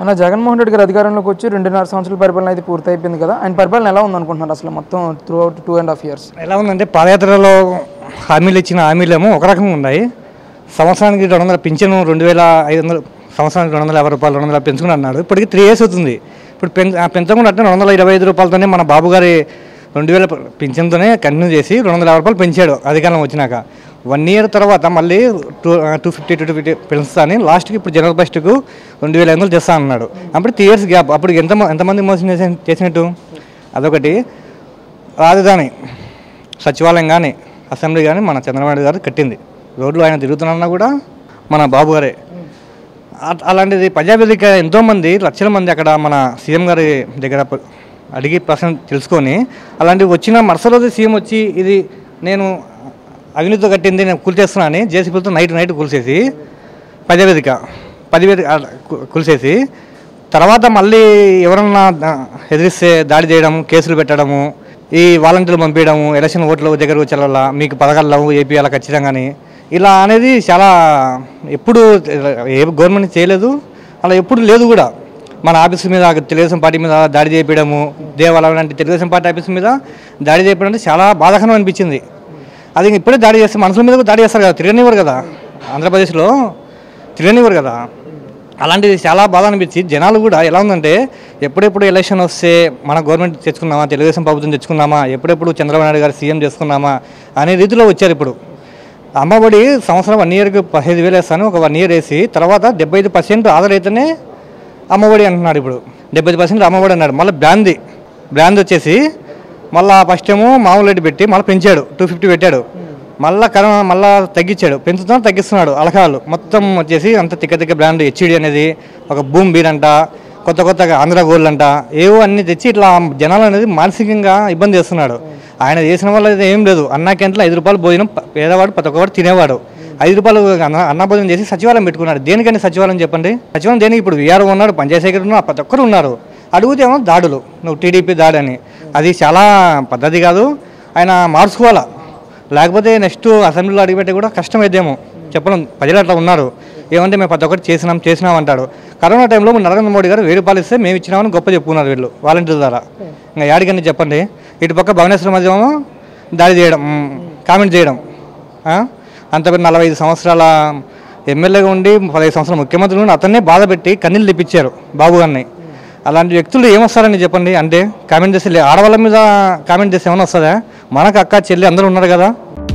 అన్న జగన్మోహన్ రెడ్డి గారు అధికారంలోకి వచ్చి రెండున్నర సంవత్సరాల పరిపాలన అయితే పూర్తి అయిపోయింది కదా ఆయన పరిపాలన ఎలా ఉందనుకుంటున్నారు అసలు మొత్తం throughout two and half years ఎలా ఉందంటే పాదయాత్రలో హామీలు ఇచ్చిన హామీలేమో ఒక రకంగా ఉన్నాయి సంవత్సరానికి రెండు వందల పింఛను రెండు వేల ఐదు వందలు సంవత్సరానికి రెండు వందల యాభై రూపాయలు రెండు వందల పెంచుకుని అన్నాడు ఇప్పటికి త్రీ ఇయర్స్ అవుతుంది ఇప్పుడు పెం ఆ పెంచకుండా అంటే రెండు వందల ఇరవై ఐదు రూపాయలతోనే మన బాబు గారి రెండు వేల పింఛన్తోనే కంటిన్యూ చేసి రెండు వందల యాభై రూపాయలు పెంచాడు అధికారం వచ్చినాక వన్ ఇయర్ తర్వాత మళ్ళీ two two fifty two fifty పెంచుతా అని లాస్ట్కి ఇప్పుడు జనరల్ ఫస్ట్కు రెండు వేల ఐదు వందలు చేస్తా అన్నాడు అప్పుడు త్రీ ఇయర్స్ గ్యాప్ అప్పుడు ఎంత ఎంతమంది మోసం చేసి చేసినట్టు అదొకటి రాజధాని సచివాలయం కానీ అసెంబ్లీ కానీ మన చంద్రబాబు నాయుడు గారు కట్టింది రోడ్లు ఆయన తిరుగుతున్నా కూడా మన బాబు గారే అట్- అలాంటిది ప్రజావేదిక ఎంతోమంది లక్షల మంది అక్కడ మన సీఎం గారి దగ్గర ప- అడిగి ప్రశ్న తెలుసుకొని అలాంటివి వచ్చిన మరుసటి రోజు సీఎం వచ్చి ఇది నేను అవినీతితో కట్టింది నేను కూల్చేస్తున్నా అని జేసీబీలతో నైట్ నైట్ కూల్చేసి ప్రజావేదిక పదివేది కూల్చేసి తర్వాత మళ్ళీ ఎవరన్నా దా- ఎదిరిస్తే దాడి చేయడం కేసులు పెట్టడము ఈ వాలంటీర్లు పంపించడము ఎలక్షన్ ఓట్ల దగ్గర వచ్చేలా మీకు పథకాలు లేవు ఏపీ అలా ఖచ్చితంగాని ఇలా అనేది చాలా ఎప్పుడు ఏ గవర్నమెంట్ చేయలేదు అలా ఎప్పుడు లేదు కూడా మన ఆఫీస్ మీద తెలుగుదేశం పార్టీ మీద దాడి చేయడము దేవాలయం లాంటి తెలుగుదేశం పార్టీ ఆఫీస్ మీద దాడి చేయడం అంటే చాలా బాధాకరం అనిపించింది అది ఇప్పుడే దాడి చేస్తే మనుషుల మీద కూడా దాడి చేస్తారు కదా తిరగనివ్వరు కదా ఆంధ్రప్రదేశ్లో తిరగనివ్వరు కదా అలాంటిది చాలా బాధ అనిపించి జనాలు కూడా ఎలా ఉందంటే ఎప్పుడెప్పుడు ఎలక్షన్ వస్తే మన గవర్నమెంట్ తెచ్చుకున్నామా తెలుగుదేశం ప్రభుత్వం తెచ్చుకున్నామా ఎప్పుడెప్పుడు చంద్రబాబు నాయుడు గారు సీఎం చేసుకున్నామా అనే రీతిలో వచ్చారు ఇప్పుడు అమ్మఒడి సంవత్సరం వన్ ఇయర్కి పదిహేను వేలు వేస్తాను ఒక వన్ ఇయర్ వేసి తర్వాత డెబ్బై ఐదు పర్సెంట్ ఆధార్ అయితేనే అమ్మఒడి అంటున్నాడు ఇప్పుడు డెబ్బై ఐదు పర్సెంట్ అమ్మఒడి అన్నాడు మళ్ళీ బ్రాంది బ్రాండ్ వచ్చేసి మళ్ళీ ఫస్ట్ ఏమో మామూలు రేటు పెట్టి మళ్ళీ పెంచాడు టూ ఫిఫ్టీ పెట్టాడు మళ్ళీ కరోనా మళ్ళీ తగ్గించాడు పెంచుతున్నాడు తగ్గిస్తున్నాడు అలకాలు మొత్తం వచ్చేసి అంత తిక్క తిక్క బ్రాండ్ హెచ్డి అనేది ఒక బూమ్ బీర్ అంట కొత్త కొత్తగా ఆంధ్ర గోల్డ్ అంట ఏవో అన్ని తెచ్చి ఇట్లా జనాలు అనేది మానసికంగా ఇబ్బంది చేస్తున్నాడు ఆయన చేసిన వల్ల అయితే ఏం లేదు అన్నా క్యాంట్లో ఐదు రూపాయలు భోజనం ప- పేదవాడు ప్రతి ఒక్కవాడు తినేవాడు ఐదు రూపాయలు అన్న అన్న భోజనం చేసి సచివాలయం పెట్టుకున్నాడు దేనికని సచివాలయం చెప్పండి సచివాలయం దేనికి ఇప్పుడు వీఆర్ఓ ఉన్నాడు పంచాయతీ సెక్రటరీ ఉన్నాడు ప్రతి ఒక్కరు ఉన్నారు అడిగితే ఏమో దాడులు నువ్వు టీడీపీ దాడి అని అది చాలా పద్ధతి కాదు ఆయన మార్చుకోవాలా లేకపోతే నెక్స్ట్ అసెంబ్లీలో అడిగిపెట్టి కూడా కష్టమైద్దేమో చెప్పడం ప్రజలు అట్లా ఉన్నారు ఏమంటే మేము ప్రతి ఒక్కటి చేసినాం చేసినాం అంటాడు కరోనా టైంలో నరేంద్ర మోడీ గారు వెయ్యి రూపాయలు ఇస్తే మేము ఇచ్చినామని గొప్ప చెప్పుకున్నారు వీళ్ళు వాలంటీర్ ద్వారా ఇంకా యాడికని చెప్పండి ఇటు పక్క భువనేశ్వర మధ్యమో దాడి చేయడం మ్, కామెంట్ చేయడం ఆ? అంత పెద్ద నలభై ఐదు సంవత్సరాల ఎమ్మెల్యేగా ఉండి పదహైదు సంవత్సరాల ముఖ్యమంత్రి ఉండి అతన్నే బాధ పెట్టి కన్నీళ్ళు తెప్పించారు బాబు గారిని అలాంటి వ్యక్తులు ఏమొస్తారని చెప్పండి అంటే కామెంట్ చేస్తే లే- ఆడవాళ్ళ మీద కామెంట్ చేస్తే ఏమైనా వస్తుందా మనకు అక్క చెల్లి అందరూ ఉన్నారు కదా